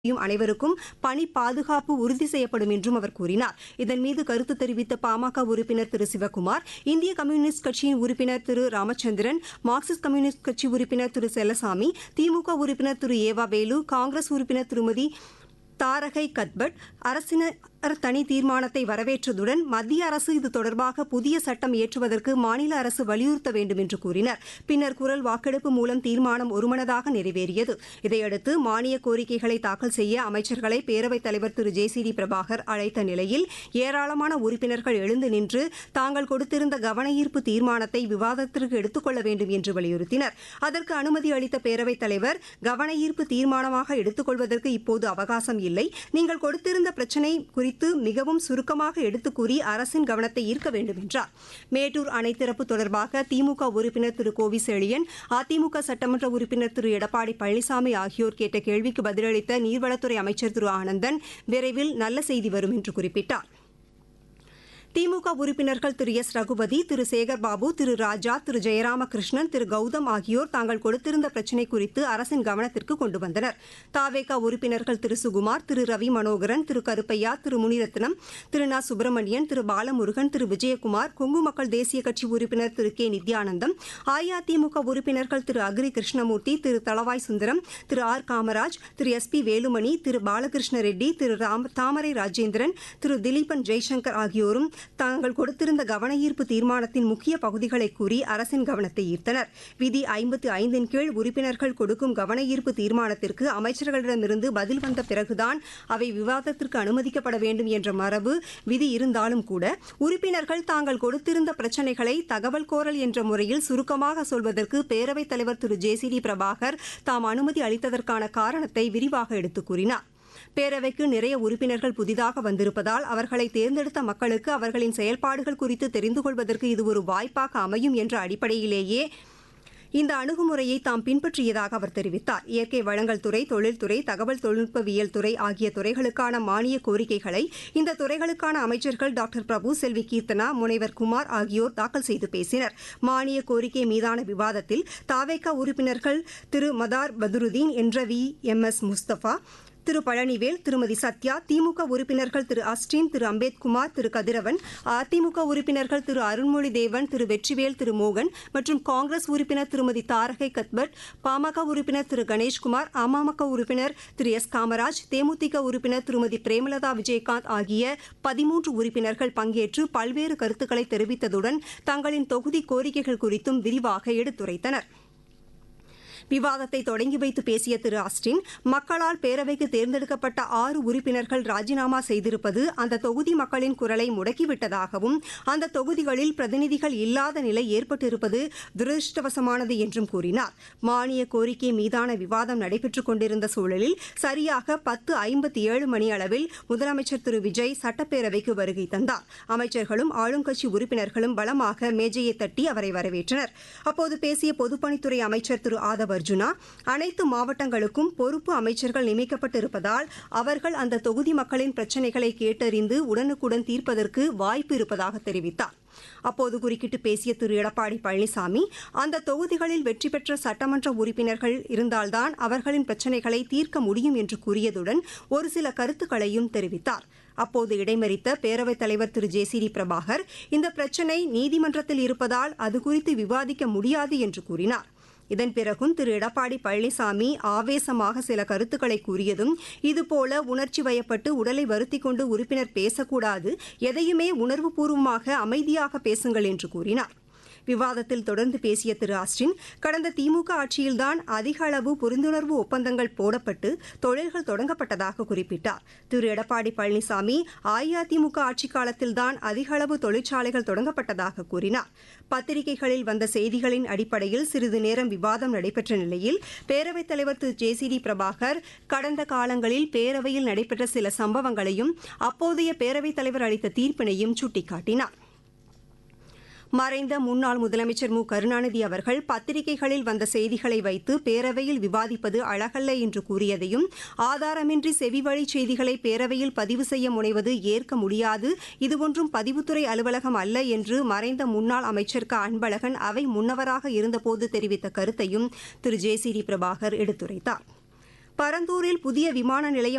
செய்யும் அனைவருக்கும் பணி பாதுகாப்பு உறுதி செய்யப்படும் என்றும் அவர் கூறினார் இதன் மீது கருத்து தெரிவித்த பாமக உறுப்பினர் திரு சிவக்குமார் இந்திய கம்யூனிஸ்ட் கட்சியின் உறுப்பினர் திரு ராமச்சந்திரன் மார்க்சிஸ்ட் கம்யூனிஸ்ட் கட்சி உறுப்பினர் திரு செல்லசாமி திமுக உறுப்பினர் திரு ஏவா வேலு காங்கிரஸ் உறுப்பினர் திருமதி தாரகை கத்பட் அரசினர் தனி தீர்மானத்தை வரவேற்றதுடன் மத்திய அரசு இது தொடர்பாக புதிய சட்டம் இயற்றுவதற்கு மாநில அரசு வலியுறுத்த வேண்டும் என்று கூறினர் பின்னர் குரல் வாக்கெடுப்பு மூலம் தீர்மானம் ஒருமனதாக நிறைவேறியது இதையடுத்து மானிய கோரிக்கைகளை தாக்கல் செய்ய அமைச்சர்களை பேரவைத் தலைவர் Thiru J C D Prabhakar அழைத்த நிலையில் ஏராளமான உறுப்பினர்கள் எழுந்து நின்று தாங்கள் கொடுத்திருந்த கவனஈர்ப்பு தீர்மானத்தை விவாதத்திற்கு எடுத்துக் கொள்ள வேண்டும் என்று வலியுறுத்தினர் அதற்கு அனுமதி அளித்த பேரவைத் தலைவர் கவனஈர்ப்பு தீர்மானமாக எடுத்துக் கொள்வதற்கு இப்போது அவகாசம் இல்லை நீங்கள் கொடுத்திருந்த பிரச்சினை குறித்து மிகவும் சுருக்கமாக எடுத்துக் கூறி அரசின் கவனத்தை ஈர்க்க வேண்டும் என்றார் மேட்டூர் அணை திறப்பு தொடர்பாக திமுக உறுப்பினர் திரு கோவி செழியன் அதிமுக சட்டமன்ற உறுப்பினர் திரு எடப்பாடி பழனிசாமி ஆகியோர் கேட்ட கேள்விக்கு பதிலளித்த நீர்வளத்துறை அமைச்சர் திரு ஆனந்தன் விரைவில் நல்ல செய்தி வரும் என்று குறிப்பிட்டார் திமுக உறுப்பினர்கள் திரு எஸ் ரகுபதி திரு சேகர்பாபு திரு ராஜா திரு ஜெயராமகிருஷ்ணன் திரு கௌதம் ஆகியோர் தாங்கள் கொடுத்திருந்த பிரச்சினை குறித்து அரசின் கவனத்திற்கு கொண்டு வந்தனர் தாவேகா உறுப்பினர்கள் திரு சுகுமார் திரு ரவி மனோகரன் திரு கருப்பையா திரு முனிரத்னம் திரு நா சுப்பிரமணியன் திரு பாலமுருகன் திரு விஜயகுமார் கொங்கு மக்கள் தேசிய கட்சி உறுப்பினர் திரு கே நித்யானந்தம் அஇஅதிமுக உறுப்பினர்கள் Thiru Agri Krishnamurthy Thiru Thalavai Sundaram Thiru R Kamaraj Thiru S P Velumani Thiru Balakrishna Reddy Thiru Ram Thamarai Rajendran Thiru Dileepan Jaishankar ஆகியோரும் தாங்கள் கொடுத்திருந்த கவனஈர்ப்பு தீர்மானத்தின் முக்கிய பகுதிகளை கூறி அரசின் கவனத்தை ஈர்த்தனர் விதி ஐம்பத்து ஐந்தின் கீழ் உறுப்பினர்கள் கொடுக்கும் கவனஈர்ப்பு தீர்மானத்திற்கு அமைச்சர்களிடமிருந்து பதில் வந்த பிறகுதான் அவை விவாதத்திற்கு அனுமதிக்கப்பட வேண்டும் என்ற மரபு விதி இருந்தாலும் கூட உறுப்பினர்கள் தாங்கள் கொடுத்திருந்த பிரச்சினைகளை தகவல் கோரல் என்ற முறையில் சுருக்கமாக சொல்வதற்கு பேரவைத் தலைவர் Thiru J C D Prabhakar தாம் அனுமதி அளித்ததற்கான காரணத்தை விரிவாக எடுத்துக் கூறினார் பேரவைக்கு நிறைய உறுப்பினர்கள் புதிதாக வந்திருப்பதால் அவர்களை தேர்ந்தெடுத்த மக்களுக்கு அவர்களின் செயல்பாடுகள் குறித்து தெரிந்து கொள்வதற்கு இது ஒரு வாய்ப்பாக அமையும் என்ற அடிப்படையிலேயே இந்த அணுகுமுறையை தாம் பின்பற்றியதாக அவர் தெரிவித்தார் இயற்கை வளங்கள் துறை தொழில்துறை தகவல் தொழில்நுட்பவியல் துறை ஆகிய துறைகளுக்கான மானிய கோரிக்கைகளை இந்த துறைகளுக்கான அமைச்சர்கள் டாக்டர் பிரபு செல்வி கீர்த்தனா முனைவர் குமார் ஆகியோர் தாக்கல் செய்து பேசினர் மானிய கோரிக்கை மீதான விவாதத்தில் தாவேகா உறுப்பினர்கள் திரு மதார் பதுருதீன் என்ற V M S Musthafa Thiru Palanivel Thirumathi Sathya திமுக உறுப்பினர்கள் திரு அஸ்டின் திரு அம்பேத்குமார் திரு கதிரவன் அதிமுக உறுப்பினர்கள் திரு அருண்மொழி தேவன் திரு வெற்றிவேல் திரு மோகன் மற்றும் காங்கிரஸ் உறுப்பினர் திருமதி தாரகை கத்பட் பாமக உறுப்பினர் திரு கணேஷ்குமார் அமமுக உறுப்பினர் திரு எஸ் காமராஜ் தேமுதிக உறுப்பினர் திருமதி பிரேமலதா விஜயகாந்த் ஆகிய பதிமூன்று உறுப்பினர்கள் பங்கேற்று பல்வேறு கருத்துக்களை தெரிவித்ததுடன் தங்களின் தொகுதி கோரிக்கைகள் குறித்தும் விரிவாக எடுத்துரைத்தனா் விவாதத்தை தொடங்கி வைத்து பேசிய திரு ஆஸ்டின் மக்களால் பேரவைக்கு தேர்ந்தெடுக்கப்பட்ட ஆறு உறுப்பினர்கள் ராஜினாமா செய்திருப்பது அந்த தொகுதி மக்களின் குரலை முடக்கிவிட்டதாகவும் அந்த தொகுதிகளில் பிரதிநிதிகள் இல்லாத நிலை ஏற்பட்டிருப்பது துரதிருஷ்டவசமானது என்றும் கூறினார் மானிய கோரிக்கை மீதான விவாதம் நடைபெற்றுக் கொண்டிருந்த சூழலில் சரியாக பத்து ஐம்பத்தி ஏழு மணி அளவில் முதலமைச்சர் திரு விஜய் சட்டப்பேரவைக்கு வருகை தந்தார் அமைச்சர்களும் ஆளுங்கட்சி உறுப்பினர்களும் பலமாக மேஜையை தட்டி அவரை வரவேற்றனர் அப்போது பேசிய பொதுப்பணித்துறை அமைச்சர் திரு ஆதவ் அர்ஜுனா அனைத்து மாவட்டங்களுக்கும் பொறுப்பு அமைச்சர்கள் நியமிக்கப்பட்டிருப்பதால் அவர்கள் அந்த தொகுதி மக்களின் பிரச்சினைகளை கேட்டறிந்து உடனுக்குடன் தீர்ப்பதற்கு வாய்ப்பு இருப்பதாக தெரிவித்தார் அப்போது குறுக்கிட்டு பேசிய திரு எடப்பாடி பழனிசாமி அந்த தொகுதிகளில் வெற்றி பெற்ற சட்டமன்ற உறுப்பினர்கள் இருந்தால்தான் அவர்களின் பிரச்சினைகளை தீர்க்க முடியும் என்று கூறியதுடன் ஒரு சில கருத்துக்களையும் தெரிவித்தார் அப்போது இடைமறித்த பேரவைத் தலைவர் Thiru J C D Prabhakar இந்த பிரச்சினை நீதிமன்றத்தில் இருப்பதால் அது குறித்து விவாதிக்க முடியாது என்று கூறினார் இதன் பிறகும் திரு எடப்பாடி பழனிசாமி ஆவேசமாக சில கருத்துக்களை கூறியதும் இதுபோல உணர்ச்சி வயப்பட்டு உடலை வருத்தி கொண்டு உறுப்பினர் பேசக்கூடாது எதையுமே உணர்வுபூர்வமாக அமைதியாக பேசுங்கள் என்று கூறினார் விவாதத்தில் தொடர்ந்து பேசிய திரு ஆஸ்டின் கடந்த திமுக ஆட்சியில்தான் அதிக அளவு புரிந்துணர்வு ஒப்பந்தங்கள் போடப்பட்டு தொழில்கள் தொடங்கப்பட்டதாக குறிப்பிட்டார் திரு எடப்பாடி பழனிசாமி அஇஅதிமுக ஆட்சிக் காலத்தில்தான் அதிக அளவு தொழிற்சாலைகள் தொடங்கப்பட்டதாக கூறினார் பத்திரிகைகளில் வந்த செய்திகளின் அடிப்படையில் சிறிது நேரம் விவாதம் நடைபெற்ற நிலையில் பேரவைத் தலைவர் Thiru J C D Prabhakar கடந்த காலங்களில் பேரவையில் நடைபெற்ற சில சம்பவங்களையும் அப்போதைய பேரவைத் தலைவர் அளித்த தீர்ப்பினையும் சுட்டிக்காட்டினார் மறைந்த முன்னாள் முதலமைச்சர் மு கருணாநிதி அவர்கள் பத்திரிகைகளில் வந்த செய்திகளை வைத்து பேரவையில் விவாதிப்பது அழகல்ல என்று கூறியதையும் ஆதாரமின்றி செவிவழி செய்திகளை பேரவையில் பதிவு செய்ய முனைவது ஏற்க முடியாது இது ஒன்றும் பதிவுத்துறை அலுவலகம் அல்ல என்று மறைந்த முன்னாள் அமைச்சர் க அன்பழகன் அவை முன்னவராக இருந்தபோது தெரிவித்த கருத்தையும் Thiru J C D Prabhakar எடுத்துரைத்தார் பரந்தூரில் புதிய விமான நிலையம்